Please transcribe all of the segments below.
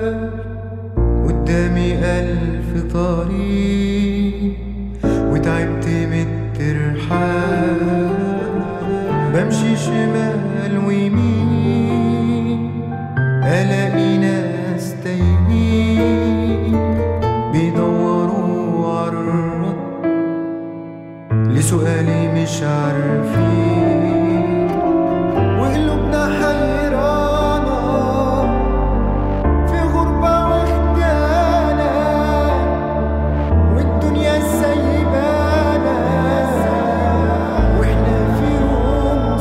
قدامي ألف طريق وتعبت من الترحال بمشي شمال ويمين ألاقي ناس تايهين بيدوروا عالرد لسؤالي مش عارفين وقلوبنا حيرانة في غربة واختيانة والدنيا سايبانا واحنا في يوم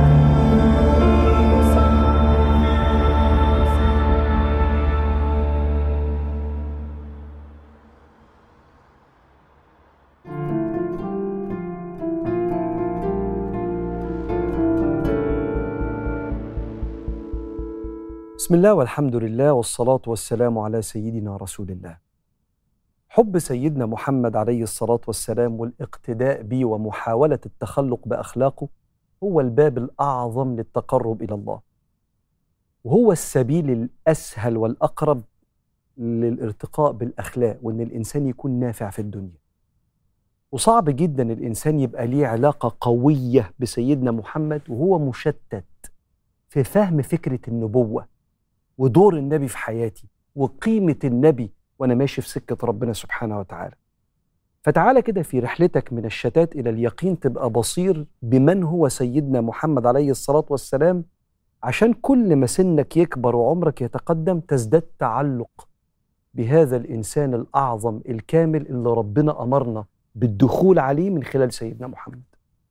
بسم الله والحمد لله والصلاة والسلام على سيدنا رسول الله. حب سيدنا محمد عليه الصلاة والسلام والاقتداء به ومحاولة التخلق بأخلاقه هو الباب الأعظم للتقرب إلى الله. وهو السبيل الأسهل والأقرب للارتقاء بالأخلاق وإن الإنسان يكون نافع في الدنيا. وصعب جدا الإنسان يبقى ليه علاقة قوية بسيدنا محمد وهو مشتت في فهم فكرة النبوة ودور النبي في حياتي وقيمة النبي وأنا ماشي في سكة ربنا سبحانه وتعالى فتعالى كده في رحلتك من الشتات إلى اليقين تبقى بصير بمن هو سيدنا محمد عليه الصلاة والسلام عشان كل ما سنك يكبر وعمرك يتقدم تزداد تعلق بهذا الإنسان الأعظم الكامل اللي ربنا أمرنا بالدخول عليه من خلال سيدنا محمد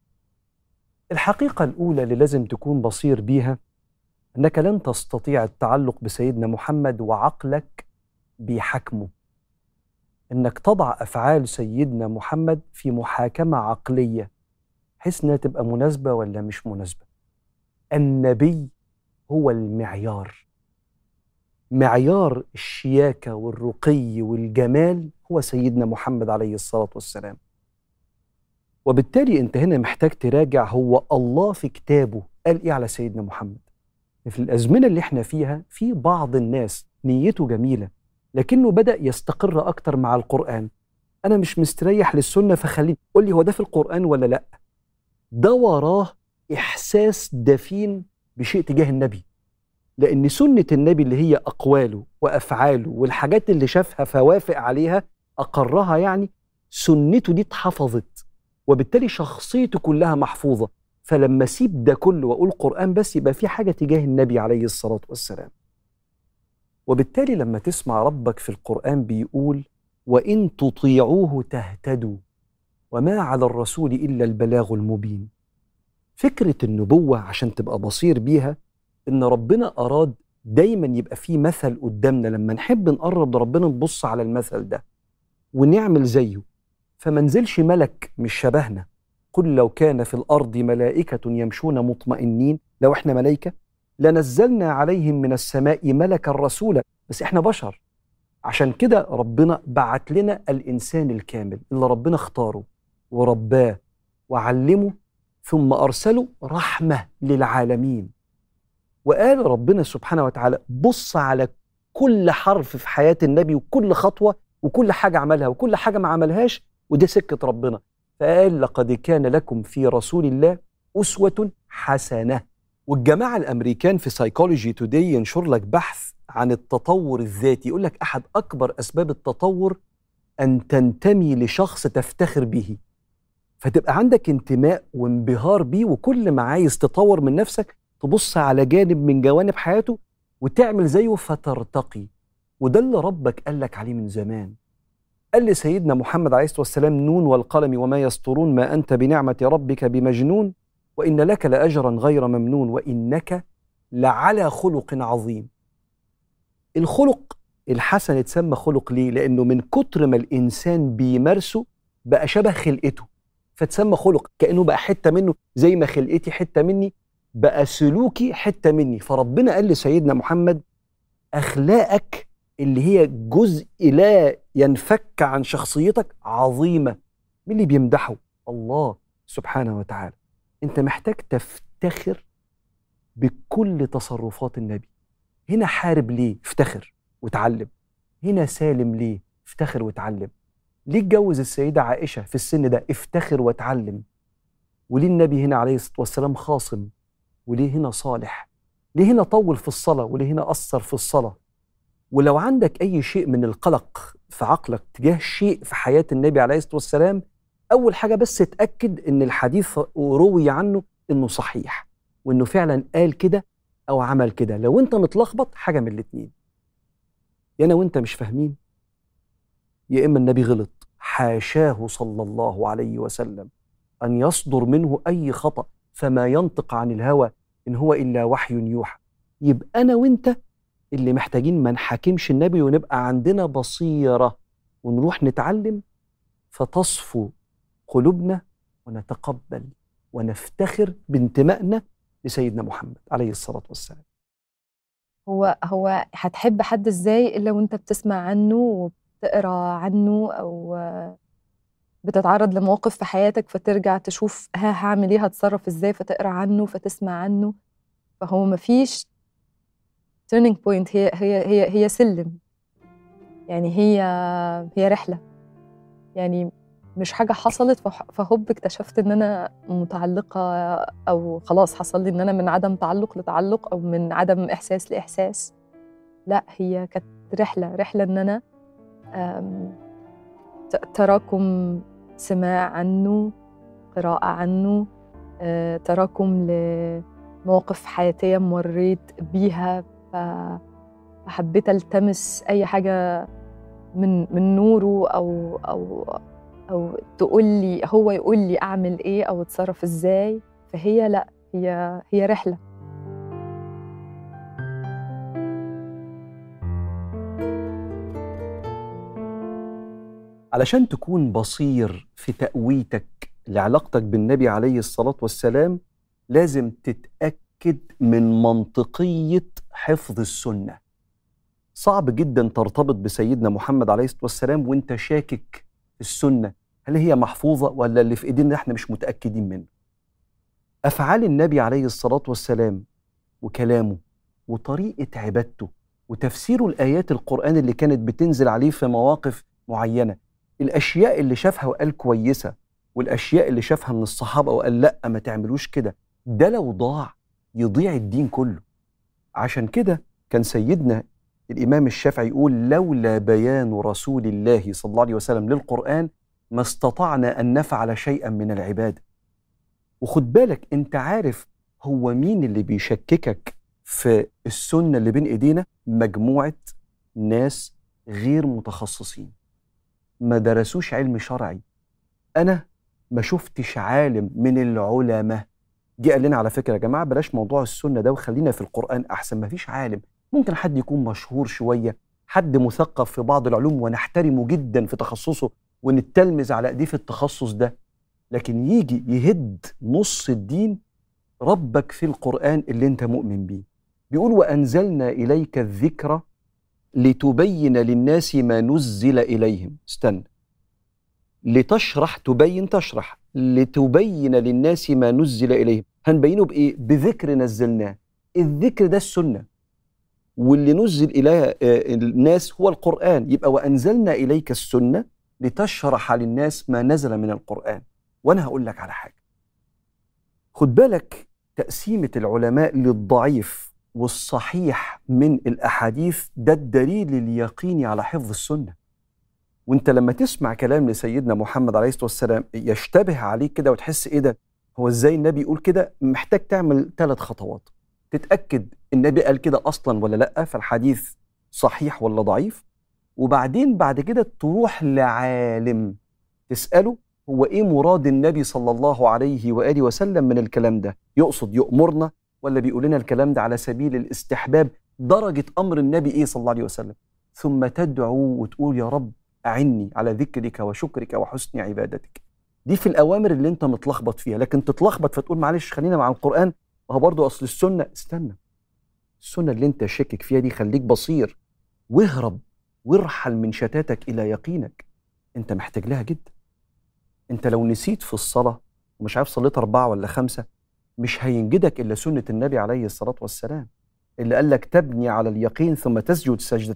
الحقيقة الأولى اللي لازم تكون بصير بيها انك لن تستطيع التعلق بسيدنا محمد وعقلك بيحاكمه انك تضع افعال سيدنا محمد في محاكمه عقليه بحيث انها تبقى مناسبه ولا مش مناسبه النبي هو المعيار معيار الشياكه والرقي والجمال هو سيدنا محمد عليه الصلاه والسلام وبالتالي انت هنا محتاج تراجع هو الله في كتابه قال ايه على سيدنا محمد في الازمنه اللي احنا فيها في بعض الناس نيته جميله لكنه بدا يستقر اكتر مع القران انا مش مستريح للسنه فخليني قول لي هو ده في القران ولا لا ده وراه احساس دفين بشيء تجاه النبي لان سنه النبي اللي هي اقواله وافعاله والحاجات اللي شافها فوافق عليها اقرها يعني سنته دي اتحفظت وبالتالي شخصيته كلها محفوظه فلما اسيب ده كله واقول قران بس يبقى في حاجه تجاه النبي عليه الصلاه والسلام وبالتالي لما تسمع ربك في القران بيقول وان تطيعوه تهتدوا وما على الرسول الا البلاغ المبين فكره النبوه عشان تبقى بصير بيها ان ربنا اراد دايما يبقى في مثل قدامنا لما نحب نقرب لربنا نبص على المثل ده ونعمل زيه فما نزلش ملك مش شبهنا قل لو كان في الارض ملائكه يمشون مطمئنين لو احنا ملائكه لنزلنا عليهم من السماء ملكا رسولا بس احنا بشر عشان كده ربنا بعت لنا الانسان الكامل اللي ربنا اختاره ورباه وعلمه ثم ارسله رحمه للعالمين وقال ربنا سبحانه وتعالى بص على كل حرف في حياه النبي وكل خطوه وكل حاجه عملها وكل حاجه ما عملهاش ودي سكه ربنا فقال لقد كان لكم في رسول الله أسوة حسنة والجماعة الأمريكان في سايكولوجي توداي ينشر لك بحث عن التطور الذاتي يقول لك أحد أكبر أسباب التطور أن تنتمي لشخص تفتخر به فتبقى عندك انتماء وانبهار بيه وكل ما عايز تطور من نفسك تبص على جانب من جوانب حياته وتعمل زيه فترتقي وده اللي ربك قال لك عليه من زمان قال لسيدنا محمد عليه الصلاه والسلام نون والقلم وما يسطرون ما انت بنعمه ربك بمجنون وان لك لاجرا غير ممنون وانك لعلى خلق عظيم. الخلق الحسن اتسمى خلق ليه؟ لانه من كتر ما الانسان بيمارسه بقى شبه خلقته فتسمى خلق كانه بقى حته منه زي ما خلقتي حته مني بقى سلوكي حته مني فربنا قال لسيدنا محمد اخلاقك اللي هي جزء لا ينفك عن شخصيتك عظيمه مين اللي بيمدحه الله سبحانه وتعالى انت محتاج تفتخر بكل تصرفات النبي هنا حارب ليه افتخر وتعلم هنا سالم ليه افتخر وتعلم ليه اتجوز السيدة عائشة في السن ده افتخر وتعلم وليه النبي هنا عليه الصلاة والسلام خاصم وليه هنا صالح ليه هنا طول في الصلاة وليه هنا قصر في الصلاة ولو عندك أي شيء من القلق في عقلك تجاه شيء في حياة النبي عليه الصلاة والسلام أول حاجة بس اتأكد إن الحديث روي عنه إنه صحيح وإنه فعلا قال كده أو عمل كده لو أنت متلخبط حاجة من الاتنين يا أنا وأنت مش فاهمين يا إما النبي غلط حاشاه صلى الله عليه وسلم أن يصدر منه أي خطأ فما ينطق عن الهوى إن هو إلا وحي يوحى يبقى أنا وأنت اللي محتاجين ما نحاكمش النبي ونبقى عندنا بصيرة ونروح نتعلم فتصفو قلوبنا ونتقبل ونفتخر بانتمائنا لسيدنا محمد عليه الصلاة والسلام هو هو هتحب حد ازاي الا وانت بتسمع عنه وبتقرا عنه او بتتعرض لمواقف في حياتك فترجع تشوف ها هعمل ايه هتصرف ازاي فتقرا عنه فتسمع عنه فهو مفيش turning point هي هي هي هي سلم يعني هي هي رحله يعني مش حاجه حصلت فح- فهوب اكتشفت ان انا متعلقه او خلاص حصل لي ان انا من عدم تعلق لتعلق او من عدم احساس لاحساس لا هي كانت رحله رحله ان انا أم، ت- تراكم سماع عنه قراءه عنه آه، تراكم لمواقف حياتيه مريت بيها ف- فحبيت التمس اي حاجه من من نوره او او او تقول لي هو يقول لي اعمل ايه او اتصرف ازاي فهي لا هي هي رحله علشان تكون بصير في تأويتك لعلاقتك بالنبي عليه الصلاة والسلام لازم تتأكد من منطقية حفظ السنة صعب جدا ترتبط بسيدنا محمد عليه الصلاة والسلام وانت شاكك في السنة هل هي محفوظة ولا اللي في ايدينا احنا مش متأكدين منه أفعال النبي عليه الصلاة والسلام وكلامه وطريقة عبادته وتفسيره الآيات القرآن اللي كانت بتنزل عليه في مواقف معينة الاشياء اللي شافها وقال كويسه والاشياء اللي شافها من الصحابه وقال لا ما تعملوش كده ده لو ضاع يضيع الدين كله عشان كده كان سيدنا الامام الشافعي يقول لولا بيان رسول الله صلى الله عليه وسلم للقران ما استطعنا ان نفعل شيئا من العباده وخد بالك انت عارف هو مين اللي بيشككك في السنه اللي بين ايدينا مجموعه ناس غير متخصصين ما درسوش علم شرعي انا ما شفتش عالم من العلماء جه قال لنا على فكره يا جماعه بلاش موضوع السنه ده وخلينا في القران احسن ما فيش عالم ممكن حد يكون مشهور شويه حد مثقف في بعض العلوم ونحترمه جدا في تخصصه ونتلمذ على ايديه في التخصص ده لكن يجي يهد نص الدين ربك في القران اللي انت مؤمن بيه بيقول وانزلنا اليك الذكر لتبين للناس ما نزل اليهم استنى لتشرح تبين تشرح لتبين للناس ما نزل اليهم هنبينه بايه بذكر نزلناه الذكر ده السنه واللي نزل الى الناس هو القران يبقى وانزلنا اليك السنه لتشرح للناس ما نزل من القران وانا هقول لك على حاجه خد بالك تقسيمه العلماء للضعيف والصحيح من الاحاديث ده الدليل اليقيني على حفظ السنه وانت لما تسمع كلام لسيدنا محمد عليه الصلاه والسلام يشتبه عليك كده وتحس ايه ده هو ازاي النبي يقول كده محتاج تعمل ثلاث خطوات تتاكد النبي قال كده اصلا ولا لا فالحديث صحيح ولا ضعيف وبعدين بعد كده تروح لعالم تساله هو ايه مراد النبي صلى الله عليه واله وسلم من الكلام ده يقصد يامرنا ولا بيقول لنا الكلام ده على سبيل الاستحباب درجه امر النبي ايه صلى الله عليه وسلم ثم تدعو وتقول يا رب أعني على ذكرك وشكرك وحسن عبادتك دي في الأوامر اللي أنت متلخبط فيها لكن تتلخبط فتقول معلش خلينا مع القرآن وهو برضه أصل السنة استنى السنة اللي أنت شاكك فيها دي خليك بصير واهرب وارحل من شتاتك إلى يقينك أنت محتاج لها جدا أنت لو نسيت في الصلاة ومش عارف صليت أربعة ولا خمسة مش هينجدك إلا سنة النبي عليه الصلاة والسلام اللي قال لك تبني على اليقين ثم تسجد سجدتين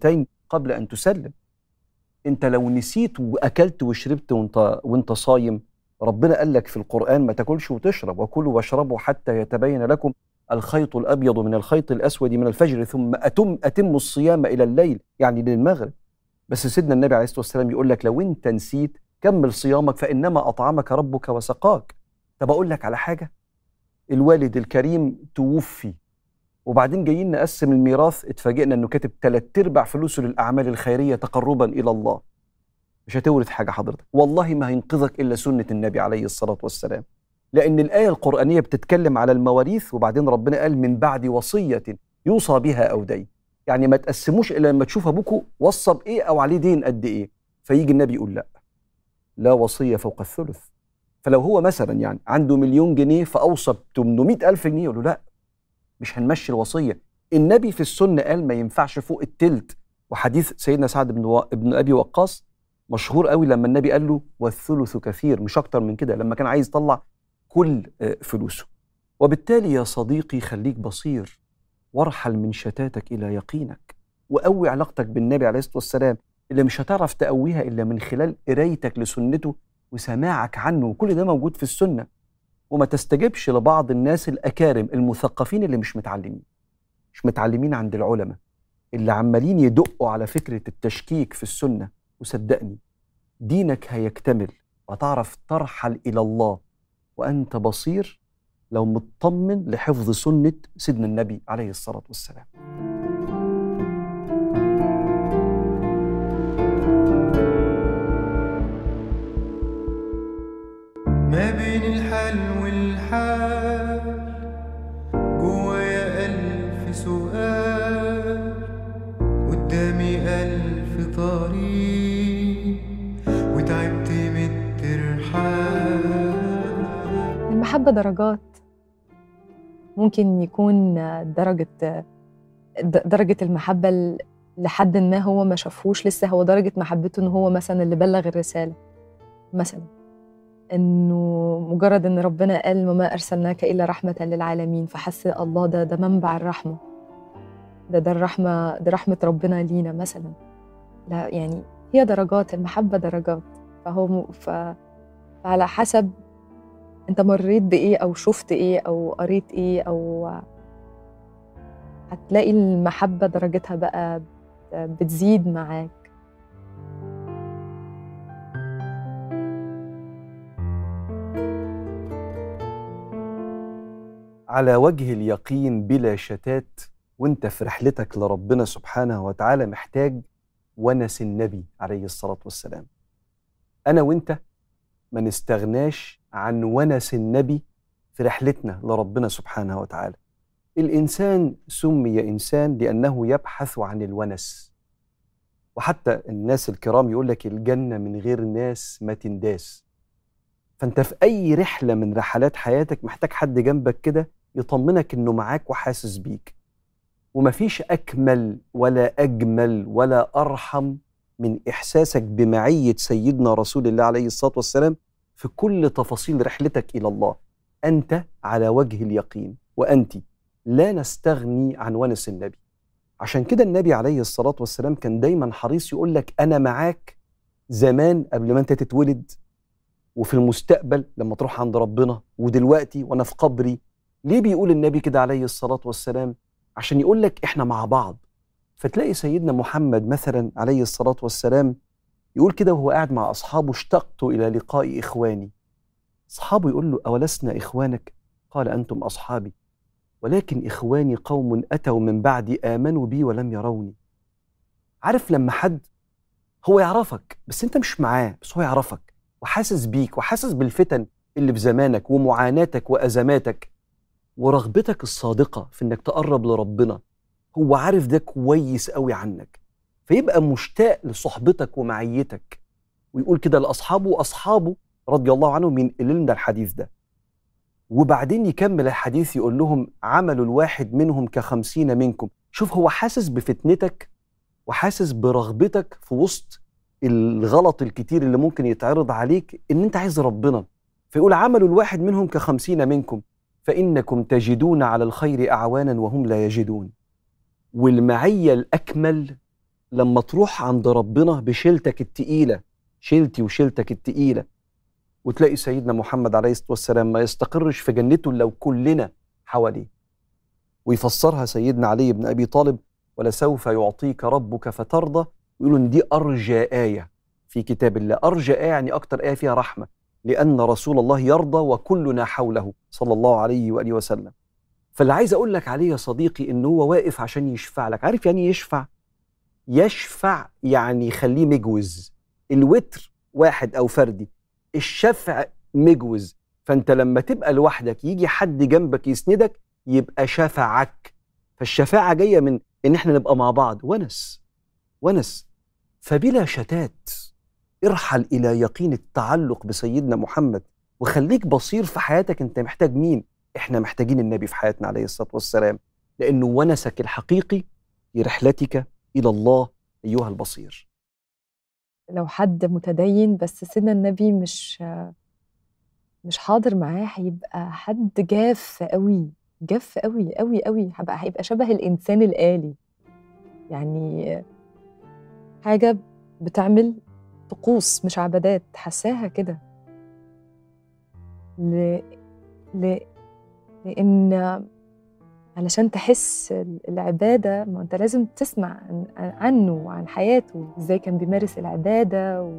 قبل ان تسلم انت لو نسيت واكلت وشربت وانت وانت صايم ربنا قال لك في القران ما تاكلش وتشرب وكلوا واشربوا حتى يتبين لكم الخيط الابيض من الخيط الاسود من الفجر ثم اتم اتموا الصيام الى الليل يعني للمغرب بس سيدنا النبي عليه الصلاه والسلام يقول لك لو انت نسيت كمل صيامك فانما اطعمك ربك وسقاك طب اقول لك على حاجه الوالد الكريم توفي وبعدين جايين نقسم الميراث اتفاجئنا انه كاتب ثلاث ارباع فلوسه للاعمال الخيريه تقربا الى الله مش هتورث حاجه حضرتك والله ما هينقذك الا سنه النبي عليه الصلاه والسلام لان الايه القرانيه بتتكلم على المواريث وبعدين ربنا قال من بعد وصيه يوصى بها او دين يعني ما تقسموش الا لما تشوف ابوكوا وصى بايه او عليه دين قد ايه فيجي النبي يقول لا لا وصيه فوق الثلث فلو هو مثلا يعني عنده مليون جنيه فاوصى ب 800 الف جنيه يقول له لا مش هنمشي الوصيه النبي في السنه قال ما ينفعش فوق التلت وحديث سيدنا سعد بن, و... بن ابي وقاص مشهور قوي لما النبي قال له والثلث كثير مش اكتر من كده لما كان عايز يطلع كل آه، فلوسه وبالتالي يا صديقي خليك بصير وارحل من شتاتك الى يقينك وقوي علاقتك بالنبي عليه الصلاه والسلام اللي مش هتعرف تقويها الا من خلال قرايتك لسنته وسماعك عنه وكل ده موجود في السنه وما تستجبش لبعض الناس الاكارم المثقفين اللي مش متعلمين مش متعلمين عند العلماء اللي عمالين يدقوا على فكره التشكيك في السنه وصدقني دينك هيكتمل وتعرف ترحل الى الله وانت بصير لو مطمن لحفظ سنه سيدنا النبي عليه الصلاه والسلام ما بين الحال والحال جوايا ألف سؤال قدامي ألف طريق وتعبت من الترحال المحبة درجات ممكن يكون درجة د- درجة المحبة ل- لحد ما هو ما شافهوش لسه هو درجة محبته إن هو مثلا اللي بلغ الرسالة مثلا إنه مجرد إن ربنا قال وما أرسلناك إلا رحمة للعالمين فحس الله ده ده منبع الرحمة ده ده الرحمة ده رحمة ربنا لينا مثلا لا يعني هي درجات المحبة درجات فهو م- ف... فعلى حسب انت مريت بايه او شفت ايه او قريت ايه او هتلاقي المحبة درجتها بقى بت- بتزيد معاك على وجه اليقين بلا شتات وانت في رحلتك لربنا سبحانه وتعالى محتاج ونس النبي عليه الصلاة والسلام أنا وانت ما نستغناش عن ونس النبي في رحلتنا لربنا سبحانه وتعالى الإنسان سمي إنسان لأنه يبحث عن الونس وحتى الناس الكرام يقول لك الجنة من غير ناس ما تنداس فأنت في أي رحلة من رحلات حياتك محتاج حد جنبك كده يطمنك إنه معاك وحاسس بيك ومفيش أكمل ولا أجمل ولا أرحم من إحساسك بمعية سيدنا رسول الله عليه الصلاة والسلام في كل تفاصيل رحلتك إلى الله أنت على وجه اليقين وأنت لا نستغني عن ونس النبي عشان كده النبي عليه الصلاة والسلام كان دايما حريص يقول لك أنا معاك زمان قبل ما أنت تتولد وفي المستقبل لما تروح عند ربنا ودلوقتي وأنا في قبري ليه بيقول النبي كده عليه الصلاة والسلام عشان يقول لك إحنا مع بعض فتلاقي سيدنا محمد مثلا عليه الصلاة والسلام يقول كده وهو قاعد مع أصحابه اشتقت إلى لقاء إخواني أصحابه يقول له أولسنا إخوانك قال أنتم أصحابي ولكن إخواني قوم أتوا من بعدي آمنوا بي ولم يروني عارف لما حد هو يعرفك بس أنت مش معاه بس هو يعرفك وحاسس بيك وحاسس بالفتن اللي في زمانك ومعاناتك وأزماتك ورغبتك الصادقة في إنك تقرب لربنا هو عارف ده كويس قوي عنك فيبقى مشتاق لصحبتك ومعيتك ويقول كده لأصحابه وأصحابه رضي الله عنهم ينقل لنا الحديث ده وبعدين يكمل الحديث يقول لهم عمل الواحد منهم كخمسين منكم شوف هو حاسس بفتنتك وحاسس برغبتك في وسط الغلط الكتير اللي ممكن يتعرض عليك ان انت عايز ربنا فيقول عمل الواحد منهم كخمسين منكم فإنكم تجدون على الخير أعوانا وهم لا يجدون والمعية الأكمل لما تروح عند ربنا بشيلتك التقيلة شيلتي وشيلتك التقيلة وتلاقي سيدنا محمد عليه الصلاة والسلام ما يستقرش في جنته لو كلنا حواليه ويفسرها سيدنا علي بن أبي طالب ولسوف يعطيك ربك فترضى ويقولوا إن دي أرجى آية في كتاب الله أرجى آية يعني أكتر آية فيها رحمة لأن رسول الله يرضى وكلنا حوله صلى الله عليه وآله وسلم فاللي عايز أقول لك عليه يا صديقي إن هو واقف عشان يشفع لك عارف يعني إيه يشفع يشفع يعني يخليه مجوز الوتر واحد أو فردي الشفع مجوز فأنت لما تبقى لوحدك يجي حد جنبك يسندك يبقى شفعك فالشفاعة جاية من إن إحنا نبقى مع بعض ونس ونس فبلا شتات ارحل إلى يقين التعلق بسيدنا محمد وخليك بصير في حياتك أنت محتاج مين إحنا محتاجين النبي في حياتنا عليه الصلاة والسلام لأنه ونسك الحقيقي في رحلتك إلى الله أيها البصير لو حد متدين بس سيدنا النبي مش مش حاضر معاه هيبقى حد جاف قوي جاف قوي قوي قوي هيبقى هيبقى شبه الانسان الآلي يعني حاجة بتعمل طقوس مش عبادات حساها كده ل... ل... لأن علشان تحس العبادة ما أنت لازم تسمع عن- عنه وعن حياته إزاي كان بيمارس العبادة و...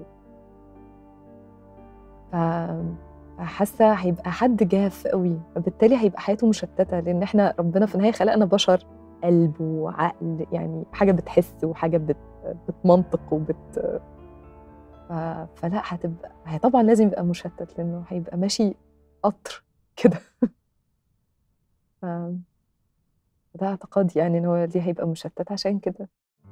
ف... فحاسة هيبقى حد جاف قوي فبالتالي هيبقى حياته مشتتة لأن إحنا ربنا في النهاية خلقنا بشر قلب وعقل يعني حاجة بتحس وحاجة بت... بتمنطق وبت ف... فلا هتبقى هي طبعا لازم يبقى مشتت لأنه هيبقى ماشي قطر كده ف... ده اعتقادي يعني ان هو ليه هيبقى مشتت عشان كده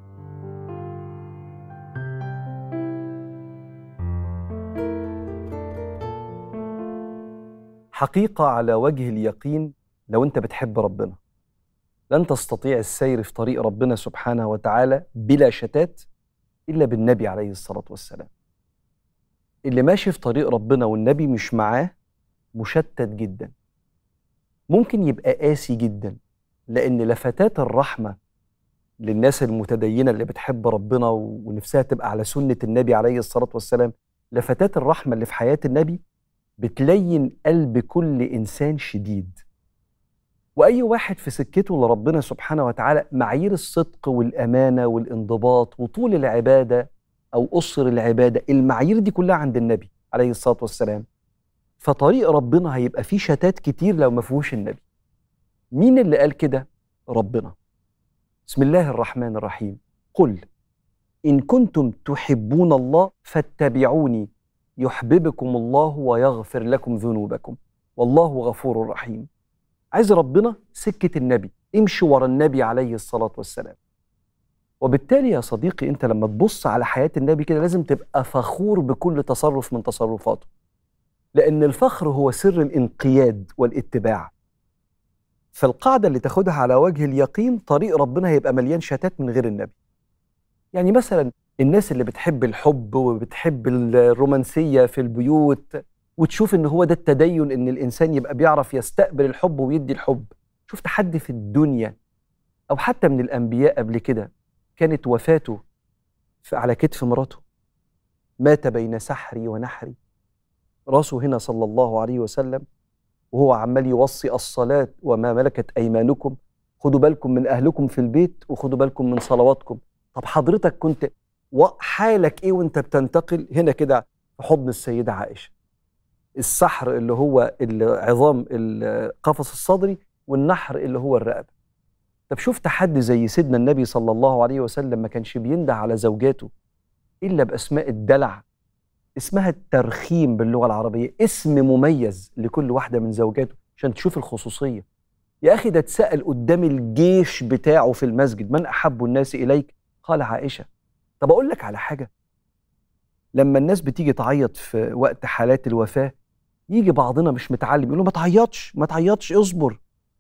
حقيقة على وجه اليقين لو أنت بتحب ربنا لن تستطيع السير في طريق ربنا سبحانه وتعالى بلا شتات إلا بالنبي عليه الصلاة والسلام اللي ماشي في طريق ربنا والنبي مش معاه مشتت جدا ممكن يبقى قاسي جدا لأن لفتات الرحمة للناس المتدينة اللي بتحب ربنا ونفسها تبقى على سنة النبي عليه الصلاة والسلام لفتات الرحمة اللي في حياة النبي بتلين قلب كل إنسان شديد وأي واحد في سكته لربنا سبحانه وتعالى معايير الصدق والأمانة والانضباط وطول العبادة أو أسر العبادة المعايير دي كلها عند النبي عليه الصلاة والسلام فطريق ربنا هيبقى فيه شتات كتير لو ما فيهوش النبي مين اللي قال كده ربنا بسم الله الرحمن الرحيم قل إن كنتم تحبون الله فاتبعوني يحببكم الله ويغفر لكم ذنوبكم والله غفور رحيم عايز ربنا سكة النبي امشي ورا النبي عليه الصلاة والسلام وبالتالي يا صديقي انت لما تبص على حياة النبي كده لازم تبقى فخور بكل تصرف من تصرفاته لأن الفخر هو سر الانقياد والاتباع فالقاعدة اللي تاخدها على وجه اليقين طريق ربنا هيبقى مليان شتات من غير النبي يعني مثلا الناس اللي بتحب الحب وبتحب الرومانسية في البيوت وتشوف ان هو ده التدين ان الانسان يبقى بيعرف يستقبل الحب ويدي الحب شفت حد في الدنيا او حتى من الانبياء قبل كده كانت وفاته في- على كتف مراته مات بين سحري ونحري راسه هنا صلى الله عليه وسلم وهو عمال يوصي الصلاة وما ملكت أيمانكم خدوا بالكم من أهلكم في البيت وخدوا بالكم من صلواتكم طب حضرتك كنت و- حالك إيه وأنت بتنتقل هنا كده في حضن السيدة عائشة السحر اللي هو العظام القفص الصدري والنحر اللي هو الرقبة طب شفت حد زي سيدنا النبي صلى الله عليه وسلم ما كانش بينده على زوجاته إلا بأسماء الدلع اسمها الترخيم باللغة العربية اسم مميز لكل واحدة من زوجاته عشان تشوف الخصوصية يا أخي ده اتسأل قدام الجيش بتاعه في المسجد من أحب الناس إليك قال عائشة طب أقول لك على حاجة لما الناس بتيجي تعيط في وقت حالات الوفاة يجي بعضنا مش متعلم يقول له ما تعيطش ما تعيطش اصبر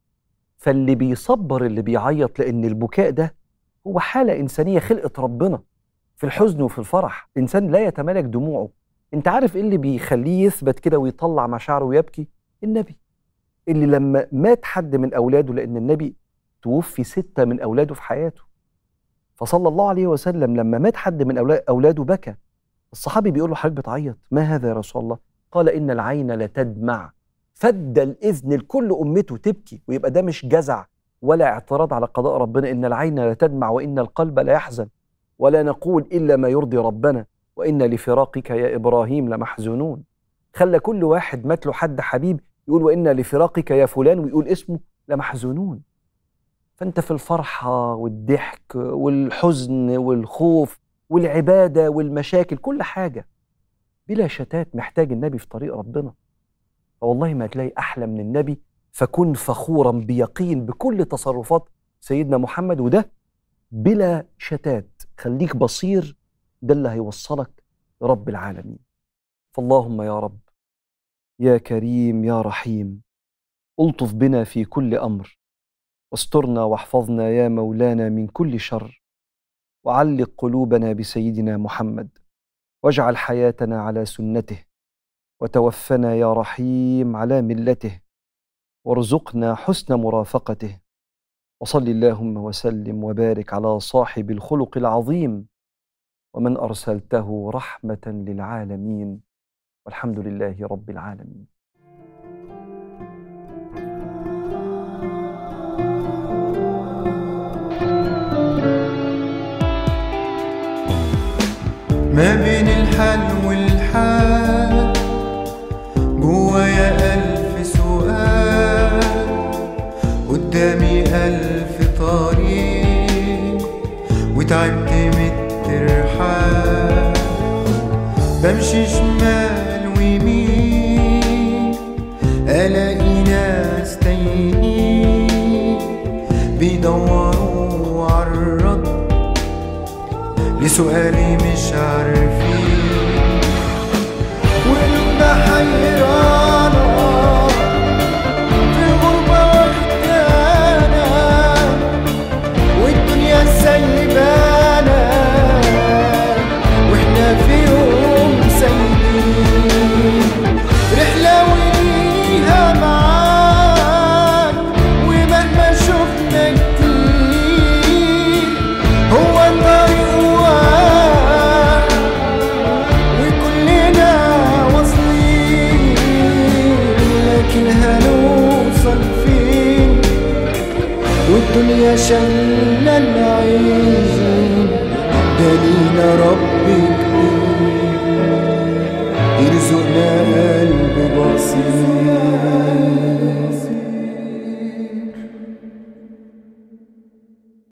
فاللي بيصبر اللي بيعيط لأن البكاء ده هو حالة إنسانية خلقت ربنا في الحزن وفي الفرح الإنسان لا يتمالك دموعه انت عارف ايه اللي بيخليه يثبت كده ويطلع مشاعره ويبكي النبي اللي لما مات حد من اولاده لان النبي توفي ستة من اولاده في حياته فصلى الله عليه وسلم لما مات حد من أولا- أولاده بكى الصحابي بيقول له حضرتك بتعيط ما هذا يا رسول الله قال إن العين لتدمع فادى الإذن لكل أمته تبكي ويبقى ده مش جزع ولا اعتراض على قضاء ربنا إن العين لتدمع وإن القلب لا يحزن ولا نقول إلا ما يرضي ربنا وإن لفراقك يا إبراهيم لمحزونون خلى كل واحد مات له حد حبيب يقول وإن لفراقك يا فلان ويقول اسمه لمحزونون فأنت في الفرحة والضحك والحزن والخوف والعبادة والمشاكل كل حاجة بلا شتات محتاج النبي في طريق ربنا فوالله ما تلاقي أحلى من النبي فكن فخورا بيقين بكل تصرفات سيدنا محمد وده بلا شتات خليك بصير ده اللي هيوصلك لرب العالمين فاللهم يا رب يا كريم يا رحيم الطف بنا في كل امر واسترنا واحفظنا يا مولانا من كل شر وعلق قلوبنا بسيدنا محمد واجعل حياتنا على سنته وتوفنا يا رحيم على ملته وارزقنا حسن مرافقته وصل اللهم وسلم وبارك على صاحب الخلق العظيم ومن ارسلته رحمه للعالمين والحمد لله رب العالمين ما بين الحل والحال جوايا ألف سؤال قدامي ألف طريق وتعبت من الترحال بمشي شمال ويمين ألاقي ناس تايهين بيدوروا عالرد لسؤالي مش عارفين وقلوبنا حيرانة في غربة واخدانا والدنيا سايبانا واحنا في يوم سايبين رحلة وليها معاك ومهما شفنا كتير هو الطريق واحد وكلنا واصلين لكن هنوصل فين والدنيا شلنا العين دلينا رب كبير